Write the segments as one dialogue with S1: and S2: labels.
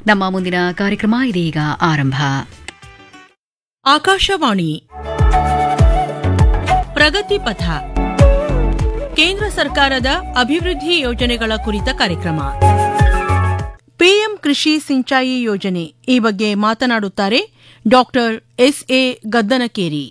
S1: ನಮ್ಮ ಮುಂದಿನ ಕಾರ್ಯಕ್ರಮ ಇದೀಗ ಆರಂಭ
S2: ಆಕಾಶವಾಣಿ ಪ್ರಗತಿ ಪಥ ಕೇಂದ್ರ ಸರ್ಕಾರದ ಅಭಿವೃದ್ಧಿ ಯೋಜನೆಗಳ ಕುರಿತ ಕಾರ್ಯಕ್ರಮ ಪಿಎಂ ಕೃಷಿ ಸಿಂಚಾಯಿ ಯೋಜನೆ ಈ ಬಗ್ಗೆ ಮಾತನಾಡುತ್ತಾರೆ ಡಾಕ್ಟರ್ ಎಸ್ ಎ ಗದ್ದನಕೇರಿ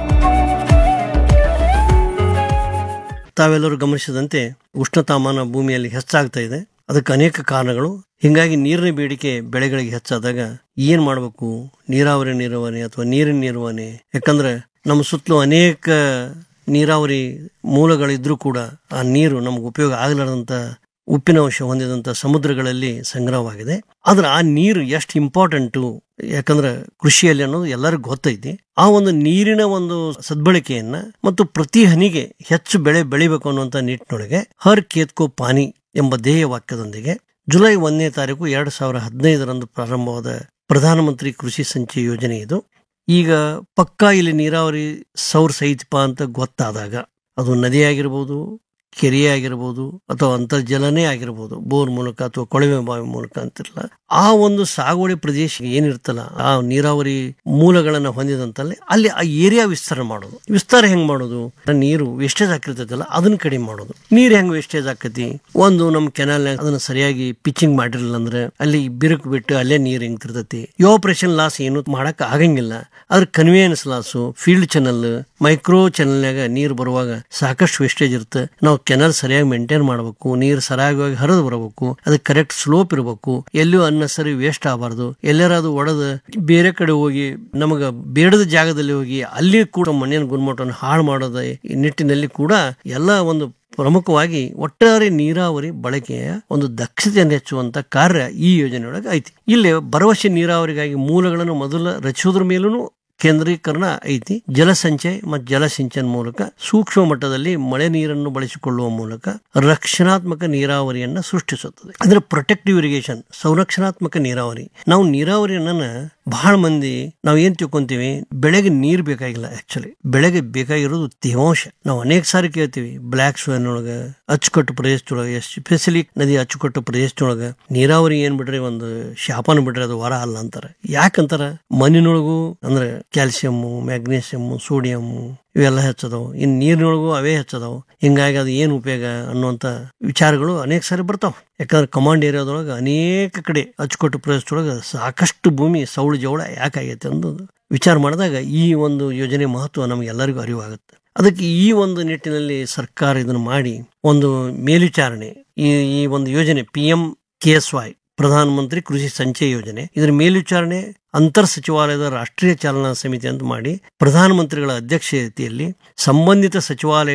S3: ತಾವೆಲ್ಲರೂ ಗಮನಿಸಿದಂತೆ ಉಷ್ಣತಾಮಾನ ಭೂಮಿಯಲ್ಲಿ ಹೆಚ್ಚಾಗ್ತಾ ಇದೆ ಅದಕ್ಕೆ ಅನೇಕ ಕಾರಣಗಳು ಹಿಂಗಾಗಿ ನೀರಿನ ಬೇಡಿಕೆ ಬೆಳೆಗಳಿಗೆ ಹೆಚ್ಚಾದಾಗ ಏನ್ ಮಾಡಬೇಕು ನೀರಾವರಿ ನಿರ್ವಹಣೆ ಅಥವಾ ನೀರಿನ ನಿರ್ವಹಣೆ ಯಾಕಂದ್ರೆ ನಮ್ಮ ಸುತ್ತಲೂ ಅನೇಕ ನೀರಾವರಿ ಮೂಲಗಳಿದ್ರೂ ಕೂಡ ಆ ನೀರು ನಮ್ಗೆ ಉಪಯೋಗ ಆಗಲಾರದಂತ ಉಪ್ಪಿನ ಅಂಶ ಹೊಂದಿದಂತ ಸಮುದ್ರಗಳಲ್ಲಿ ಸಂಗ್ರಹವಾಗಿದೆ ಆದ್ರೆ ಆ ನೀರು ಎಷ್ಟು ಇಂಪಾರ್ಟೆಂಟು ಯಾಕಂದ್ರೆ ಕೃಷಿಯಲ್ಲಿ ಅನ್ನೋದು ಎಲ್ಲರಿಗೂ ಗೊತ್ತೈತಿ ಆ ಒಂದು ನೀರಿನ ಒಂದು ಸದ್ಬಳಕೆಯನ್ನ ಮತ್ತು ಪ್ರತಿ ಹನಿಗೆ ಹೆಚ್ಚು ಬೆಳೆ ಬೆಳಿಬೇಕು ಅನ್ನುವಂತ ನಿಟ್ಟಿನೊಳಗೆ ಹರ್ ಕೇತ್ಕೋ ಪಾನಿ ಎಂಬ ಧ್ಯೇಯ ವಾಕ್ಯದೊಂದಿಗೆ ಜುಲೈ ಒಂದನೇ ತಾರೀಕು ಎರಡ್ ಸಾವಿರ ಹದಿನೈದರಂದು ಪ್ರಾರಂಭವಾದ ಪ್ರಧಾನಮಂತ್ರಿ ಕೃಷಿ ಸಂಚಯ ಯೋಜನೆ ಇದು ಈಗ ಪಕ್ಕಾ ಇಲ್ಲಿ ನೀರಾವರಿ ಸೌರ್ ಸಹಿತಪ ಅಂತ ಗೊತ್ತಾದಾಗ ಅದು ನದಿ ಆಗಿರ್ಬೋದು ಕೆರೆ ಆಗಿರ್ಬೋದು ಅಥವಾ ಅಂತರ್ಜಲನೇ ಆಗಿರ್ಬೋದು ಬೋರ್ ಮೂಲಕ ಅಥವಾ ಕೊಳವೆ ಬಾವಿ ಮೂಲಕ ಅಂತಿರಲ್ಲ ಆ ಒಂದು ಸಾಗುವಳಿ ಪ್ರದೇಶ ಏನಿರ್ತಲ್ಲ ಆ ನೀರಾವರಿ ಮೂಲಗಳನ್ನ ಹೊಂದಿದಂತಲ್ಲಿ ಅಲ್ಲಿ ಆ ಏರಿಯಾ ವಿಸ್ತಾರ ಮಾಡೋದು ವಿಸ್ತಾರ ಹೆಂಗ್ ಮಾಡೋದು ನೀರು ವೇಸ್ಟೇಜ್ ಆಗಿರ್ತೈತಲ್ಲ ಅದನ್ನ ಕಡಿಮೆ ಮಾಡೋದು ನೀರ್ ಹೆಂಗ್ ವೇಸ್ಟೇಜ್ ಆಕತಿ ಒಂದು ನಮ್ ಕೆನಾಲ್ ಅದನ್ನ ಸರಿಯಾಗಿ ಪಿಚಿಂಗ್ ಮಾಡಿರಲಿಲ್ಲ ಅಂದ್ರೆ ಅಲ್ಲಿ ಬಿರುಕು ಬಿಟ್ಟು ಅಲ್ಲೇ ನೀರ್ ಹೆಂಗ್ತಿರ್ತೈತಿ ಯೋಪರೇಷನ್ ಲಾಸ್ ಏನು ಮಾಡಕ್ ಆಗಂಗಿಲ್ಲ ಅದ್ರ conveyance loss field channel micro ಚಾನಲ್ನಾಗ ನೀರು ಬರುವಾಗ ಸಾಕಷ್ಟು ವೇಸ್ಟೇಜ್ ಇರುತ್ತೆ ನಾವು ಕೆನಲ್ ಸರಿಯಾಗಿ ಮೇಂಟೈನ್ ಮಾಡಬೇಕು ನೀರು ಸರಿಯಾಗಿ ಹರಿದು ಬರಬೇಕು ಅದಕ್ಕೆ ಕರೆಕ್ಟ್ ಸ್ಲೋಪ್ ಇರಬೇಕು ಎಲ್ಲೂ ಅನ್ನಸರಿ ವೇಸ್ಟ್ ಆಗಬಾರ್ದು ಎಲ್ಲಾರ ಅದು ಒಡೆದು ಬೇರೆ ಕಡೆ ಹೋಗಿ ನಮಗ ಬೇಡದ ಜಾಗದಲ್ಲಿ ಹೋಗಿ ಅಲ್ಲಿ ಕೂಡ ಮಣ್ಣಿನ ಗುಣಮಟ್ಟವನ್ನು ಹಾಳು ಮಾಡೋದ ಈ ನಿಟ್ಟಿನಲ್ಲಿ ಕೂಡ ಎಲ್ಲ ಒಂದು ಪ್ರಮುಖವಾಗಿ ಒಟ್ಟಾರೆ ನೀರಾವರಿ ಬಳಕೆಯ ಒಂದು ದಕ್ಷತೆಯನ್ನು ಹೆಚ್ಚುವಂತ ಕಾರ್ಯ ಈ ಯೋಜನೆಯೊಳಗೆ ಐತಿ ಇಲ್ಲಿ ಭರವಸೆ ನೀರಾವರಿಗಾಗಿ ಮೂಲಗಳನ್ನು ಮೊದಲ ರಚಿಸುವುದ್ರ ಮೇಲೂ ಕೇಂದ್ರೀಕರಣ ಐತಿ ಜಲಸಂಚಯ ಮತ್ತು ಜಲಸಿಂಚನ ಮೂಲಕ ಸೂಕ್ಷ್ಮ ಮಟ್ಟದಲ್ಲಿ ಮಳೆ ನೀರನ್ನು ಬಳಸಿಕೊಳ್ಳುವ ಮೂಲಕ ರಕ್ಷಣಾತ್ಮಕ ನೀರಾವರಿಯನ್ನ ಸೃಷ್ಟಿಸುತ್ತದೆ ಅಂದ್ರೆ ಪ್ರೊಟೆಕ್ಟಿವ್ ಇರಿಗೇಷನ್ ಸಂರಕ್ಷಣಾತ್ಮಕ ನೀರಾವರಿ ನಾವು ನೀರಾವರಿಯನ್ನ ಬಹಳ ಮಂದಿ ನಾವ್ ಏನ್ ತಿಳ್ಕೊಂತೀವಿ ಬೆಳೆಗೆ ನೀರ್ ಬೇಕಾಗಿಲ್ಲ ಆಕ್ಚುಲಿ ಬೆಳೆಗೆ ಬೇಕಾಗಿರೋದು ತೇವಾಂಶ ನಾವು ಅನೇಕ ಸಾರಿ ಕೇಳ್ತೀವಿ ಬ್ಲಾಕ್ ಸೋಯನ್ ಒಳಗ ಅಚ್ಚುಕಟ್ಟು ಪ್ರದೇಶದೊಳಗ ಎಸ್ಪೆಷಲಿ ನದಿ ಅಚ್ಚುಕಟ್ಟು ಪ್ರದೇಶದೊಳಗ ನೀರಾವರಿ ಏನ್ ಬಿಡ್ರಿ ಒಂದು ಶಾಪನ ಬಿಡ್ರಿ ಅದು ವರ ಅಲ್ಲ ಅಂತಾರ ಯಾಕಂತಾರ ಮಣ್ಣಿನೊಳಗೂ ಅಂದ್ರೆ ಕ್ಯಾಲ್ಸಿಯಮ್ ಮ್ಯಾಗ್ನೀಸಿಯಮ್ ಸೋಡಿಯಂ ಇವೆಲ್ಲ ಹೆಚ್ಚದವು ಇನ್ ನೀರಿನೊಳಗೂ ಅವೇ ಹೆಚ್ಚದವು ಹಿಂಗಾಗಿ ಅದು ಏನು ಉಪಯೋಗ ಅನ್ನುವಂತ ವಿಚಾರಗಳು ಅನೇಕ ಸಾರಿ ಬರ್ತಾವ ಯಾಕಂದ್ರೆ ಕಮಾಂಡ್ ಏರಿಯಾದೊಳಗೆ ಅನೇಕ ಕಡೆ ಅಚ್ಚುಕಟ್ಟು ಪ್ರದೇಶದೊಳಗೆ ಸಾಕಷ್ಟು ಭೂಮಿ ಸೌಳು ಜವಳ ಯಾಕಾಗೈತೆ ಅನ್ನೋದು ವಿಚಾರ ಮಾಡಿದಾಗ ಈ ಒಂದು ಯೋಜನೆ ಮಹತ್ವ ನಮಗೆಲ್ಲರಿಗೂ ಅರಿವಾಗುತ್ತೆ ಅದಕ್ಕೆ ಈ ಒಂದು ನಿಟ್ಟಿನಲ್ಲಿ ಸರ್ಕಾರ ಇದನ್ನು ಮಾಡಿ ಒಂದು ಮೇಲ್ವಿಚಾರಣೆ ಈ ಈ ಒಂದು ಯೋಜನೆ P M K S Y ಪ್ರಧಾನಮಂತ್ರಿ ಕೃಷಿ ಸಂಚಯ ಯೋಜನೆ ಇದರ ಮೇಲ್ವಿಚಾರಣೆ ಅಂತರ್ ಸಚಿವಾಲಯದ ರಾಷ್ಟ್ರೀಯ ಚಾಲನಾ ಸಮಿತಿ ಅಂತ ಮಾಡಿ ಪ್ರಧಾನಮಂತ್ರಿಗಳ ಅಧ್ಯಕ್ಷತೆಯಲ್ಲಿ ಸಂಬಂಧಿತ ಸಚಿವಾಲಯ